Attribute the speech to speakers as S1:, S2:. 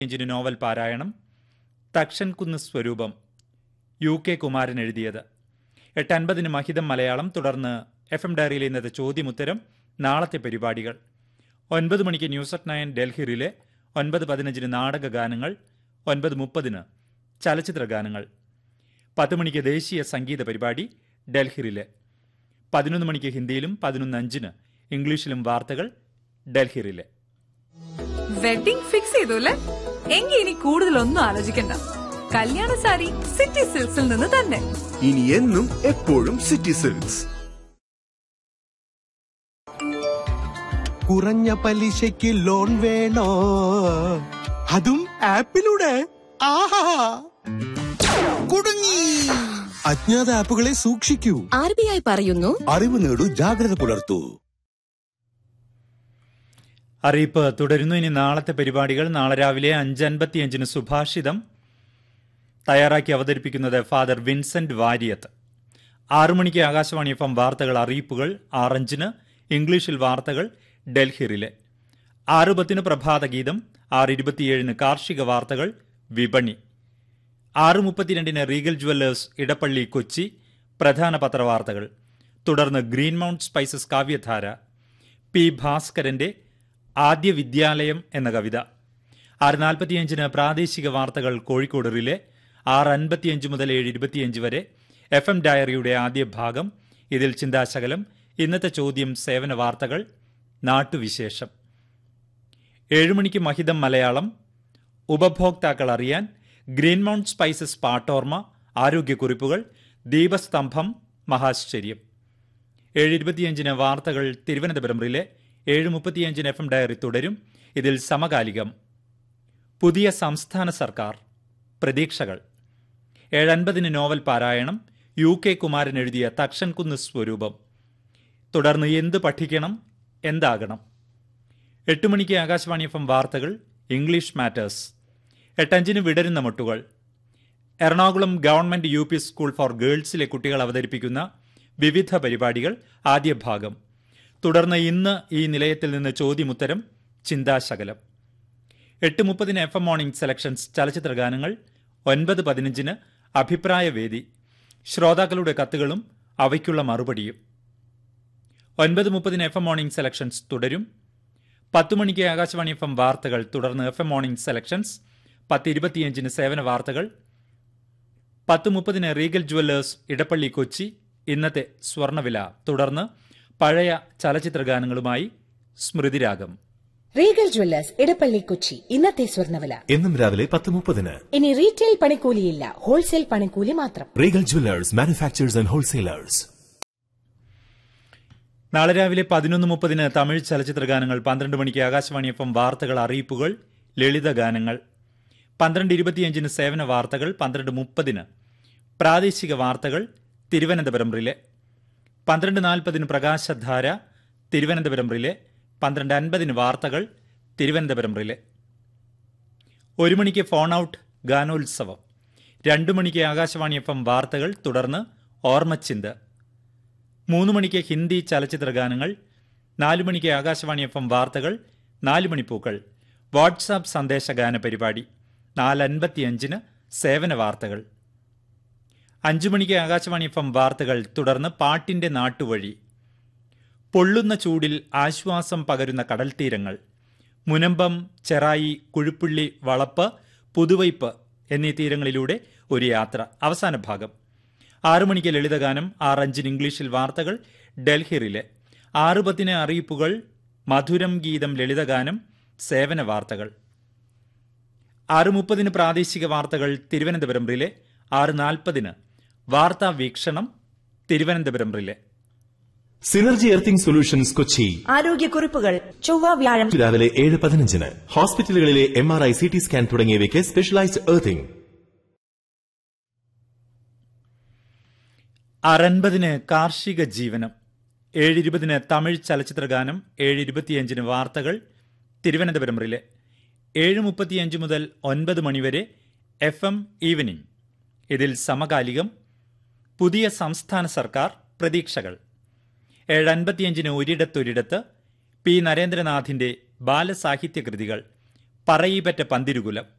S1: ഇഞ്ചിന് novel പാരായണം തക്ഷൻകുന്ന് സ്വരൂപം U K Kumaran എഴുതിയത് എട്ട് അൻപതിന് മഹിതം മലയാളം തുടർന്ന് എഫ് എം ഡയറിയിലെ ഇന്നത്തെ ചോദ്യമുത്തരം നാളത്തെ പരിപാടികൾ ഒൻപത് മണിക്ക് news at nine Delhi relay ഒൻപത് പതിനഞ്ചിന് നാടക ഗാനങ്ങൾ ഒൻപത് മുപ്പതിന് ചലച്ചിത്ര ഗാനങ്ങൾ പത്ത് മണിക്ക് ദേശീയ സംഗീത പരിപാടി ഡൽഹി റിലേ പതിനൊന്ന് മണിക്ക് ഹിന്ദിയിലും പതിനൊന്ന് അഞ്ചിന് ഇംഗ്ലീഷിലും വാർത്തകൾ ഡൽഹി റിലേ
S2: വെഡിംഗ് ഫിക്സ് ചെയ്തു അല്ലേ എങ്കിൽ ഇനി കൂടുതലൊന്നും ആലോചിക്കണ്ട കല്യാണ സാരി സിറ്റി സിൽക്സിൽ നിന്ന് തന്നെ
S3: ഇനി എന്നും എപ്പോഴും സിറ്റി സിൽക്സ്
S4: കുറഞ്ഞ പലിശയ്ക്ക് ലോൺ വേണോ അതും ആപ്പിലൂടെ ആഹാ കുടുങ്ങി അജ്ഞാത ആപ്പുകളെ സൂക്ഷിക്കൂ
S5: ആർ ബി ഐ പറയുന്നു
S4: അറിവ് നേടൂ ജാഗ്രത പുലർത്തൂ
S1: അറിയിപ്പ് തുടരുന്നു ഇനി നാളത്തെ പരിപാടികൾ നാളെ രാവിലെ അഞ്ച് അൻപത്തിയഞ്ചിന് സുഭാഷിതം തയ്യാറാക്കി അവതരിപ്പിക്കുന്നത് ഫാദർ വിൻസെന്റ് വാര്യത്ത് ആറു മണിക്ക് ആകാശവാണി എഫ് എം വാർത്തകൾ അറിയിപ്പുകൾ ആറഞ്ചിന് ഇംഗ്ലീഷിൽ വാർത്തകൾ ഡൽഹി റിലേ ആറ് പത്തിന് പ്രഭാത ഗീതം ആറ് ഇരുപത്തിയേഴിന് കാർഷിക വാർത്തകൾ വിപണി ആറ് മുപ്പത്തിരണ്ടിന് റീഗൽ ജുവല്ലേഴ്സ് ഇടപ്പള്ളി കൊച്ചി പ്രധാന പത്രവാർത്തകൾ തുടർന്ന് ഗ്രീൻ മൗണ്ട് സ്പൈസസ് കാവ്യധാര പി ഭാസ്കരന്റെ ആദ്യ വിദ്യാലയം എന്ന കവിത ആറ് നാൽപ്പത്തിയഞ്ചിന് പ്രാദേശിക വാർത്തകൾ കോഴിക്കോട് റിലേ ആറ് അൻപത്തിയഞ്ച് മുതൽ ഏഴ് ഇരുപത്തിയഞ്ച് വരെ എഫ് എം ഡയറിയുടെ ആദ്യ ഭാഗം ഇതിൽ ചിന്താശകലം ഇന്നത്തെ ചോദ്യം സേവന വാർത്തകൾ നാട്ടുവിശേഷം ഏഴുമണിക്ക് മഹിതം മലയാളം ഉപഭോക്താക്കൾ അറിയാൻ ഗ്രീൻ മൗണ്ട് സ്പൈസസ് പാട്ടോർമ ആരോഗ്യക്കുറിപ്പുകൾ ദീപസ്തംഭം മഹാശ്ചര്യം ഏഴ് ഇരുപത്തിയഞ്ചിന് വാർത്തകൾ തിരുവനന്തപുരം റിലെ ഏഴ് മുപ്പത്തിയഞ്ചിന് എഫ് എം ഡയറി തുടരും ഇതിൽ സമകാലികം പുതിയ സംസ്ഥാന സർക്കാർ പ്രതീക്ഷകൾ ഏഴൻപതിന് നോവൽ പാരായണം യു കെ കുമാരൻ എഴുതിയ തക്ഷൻകുന്ന് സ്വരൂപം തുടർന്ന് എന്ത് പഠിക്കണം എന്താകണം എട്ട് മണിക്ക് ആകാശവാണി എഫ് എം വാർത്തകൾ ഇംഗ്ലീഷ് മാറ്റേഴ്സ് എട്ടഞ്ചിന് വിടരുന്ന മുട്ടുകൾ Ernakulam government U P school for ഗേൾസിലെ കുട്ടികൾ അവതരിപ്പിക്കുന്ന വിവിധ പരിപാടികൾ ആദ്യ ഭാഗം തുടർന്ന് ഇന്ന് ഈ നിലയത്തിൽ നിന്ന് ചോദ്യമുത്തരം ചിന്താശകലം എട്ട് മുപ്പതിന് എഫ് എം മോർണിംഗ് സെലക്ഷൻസ് ചലച്ചിത്ര ഗാനങ്ങൾ ഒൻപത് പതിനഞ്ചിന് അഭിപ്രായവേദി ശ്രോതാക്കളുടെ കത്തുകളും അവയ്ക്കുള്ള മറുപടിയും ഒൻപത് മുപ്പതിന് എഫ് എം മോർണിംഗ് സെലക്ഷൻസ് തുടരും പത്ത് മണിക്ക് ആകാശവാണി എഫ് എം വാർത്തകൾ തുടർന്ന് എഫ് എം മോർണിംഗ് സെലക്ഷൻസ് പത്ത് ഇരുപത്തിയഞ്ചിന് സേവന വാർത്തകൾ പത്ത് മുപ്പതിന് റീഗൽ ജുവല്ലേഴ്സ് ഇടപ്പള്ളി കൊച്ചി ഇന്നത്തെ സ്വർണ്ണവില തുടർന്ന് പഴയ ചലച്ചിത്ര ഗാനങ്ങളുമായി സ്മൃതിരാഗം
S6: റീഗൽ ജ്വല്ലേഴ്സ് ഇടപ്പള്ളി കൊച്ചി ഇന്നത്തെ സ്വർണ്ണവില
S7: എന്നും രാവിലെ പത്ത് മുപ്പതിന്
S6: ഇനി റീറ്റെയിൽ പണിക്കൂലിയില്ല ഹോൾസെയിൽ പണിക്കൂലി മാത്രം
S7: Regal Jewellers manufacturers and wholesalers
S1: നാളെ രാവിലെ പതിനൊന്ന് മുപ്പതിന് തമിഴ് ചലച്ചിത്ര ഗാനങ്ങൾ പന്ത്രണ്ട് മണിക്ക് ആകാശവാണി എഫ് എം വാർത്തകൾ അറിയിപ്പുകൾ ലളിത ഗാനങ്ങൾ പന്ത്രണ്ട് ഇരുപത്തിയഞ്ചിന് സേവന വാർത്തകൾ പന്ത്രണ്ട് മുപ്പതിന് പ്രാദേശിക വാർത്തകൾ തിരുവനന്തപുരം റിലെ പന്ത്രണ്ട് നാൽപ്പതിന് പ്രകാശധാര തിരുവനന്തപുരം റിലെ പന്ത്രണ്ട് അൻപതിന് വാർത്തകൾ തിരുവനന്തപുരം റിലെ ഒരു മണിക്ക് ഫോൺ ഔട്ട് ഗാനോത്സവം രണ്ടു മണിക്ക് ആകാശവാണി എഫ് എം വാർത്തകൾ തുടർന്ന് ഓർമ്മച്ചിന്ത് മൂന്ന് മണിക്ക് ഹിന്ദി ചലച്ചിത്ര ഗാനങ്ങൾ നാലു മണിക്ക് ആകാശവാണി എഫ് എം വാർത്തകൾ നാല് മണിപ്പൂക്കൾ വാട്സാപ്പ് സന്ദേശ ഗാന പരിപാടി നാലൻപത്തിയഞ്ചിന് സേവന വാർത്തകൾ അഞ്ചു മണിക്ക് ആകാശവാണി എഫ് എം വാർത്തകൾ തുടർന്ന് പാട്ടിന്റെ നാട്ടുവഴി പൊള്ളുന്ന ചൂടിൽ ആശ്വാസം പകരുന്ന കടൽത്തീരങ്ങൾ മുനമ്പം ചെറായി കുഴുപ്പുള്ളി വളപ്പ് പുതുവൈപ്പ് എന്നീ തീരങ്ങളിലൂടെ ഒരു യാത്ര അവസാന ഭാഗം ആറു മണിക്ക് ലളിതഗാനം ആറഞ്ചിന് ഇംഗ്ലീഷിൽ വാർത്തകൾ ഡൽഹി റിലെ ആറ് പത്തിന് അറിയിപ്പുകൾ മധുരം ഗീതം ലളിതഗാനം സേവന വാർത്തകൾ ആറ് മുപ്പതിന് പ്രാദേശിക വാർത്തകൾ തിരുവനന്തപുരം റിലെ ആറ് നാൽപ്പതിന് വാർത്താ വീക്ഷണം Thiruvananthapuram relay
S7: Synergy Earthing Solutions Kochi
S8: ആരോഗ്യക്കുറിപ്പുകൾ ചൊവ്വ വ്യാഴം
S7: രാവിലെ ഏഴ് പതിനഞ്ചിന് ഹോസ്പിറ്റലുകളിലെ M R I C T scan തുടങ്ങിയവയ്ക്ക് സ്പെഷ്യലൈസ്ഡ് എർത്തിംഗ്
S1: അറൻപതിന് കാർഷിക ജീവനം ഏഴ് ഇരുപതിന് തമിഴ് ചലച്ചിത്ര ഗാനം ഏഴ് ഇരുപത്തിയഞ്ചിന് വാർത്തകൾ തിരുവനന്തപുരം റിലെ ഏഴ് മുപ്പത്തിയഞ്ച് മുതൽ ഒൻപത് മണിവരെ എഫ് എം ഈവനിംഗ് ഇതിൽ സമകാലികം പുതിയ സംസ്ഥാന സർക്കാർ പ്രതീക്ഷകൾ ഏഴ് അൻപത്തിയഞ്ചിന് ഒരിടത്തൊരിടത്ത് പി നരേന്ദ്രനാഥിന്റെ ബാലസാഹിത്യ കൃതികൾ പറയിപ്പറ്റ പന്തിരുകുലം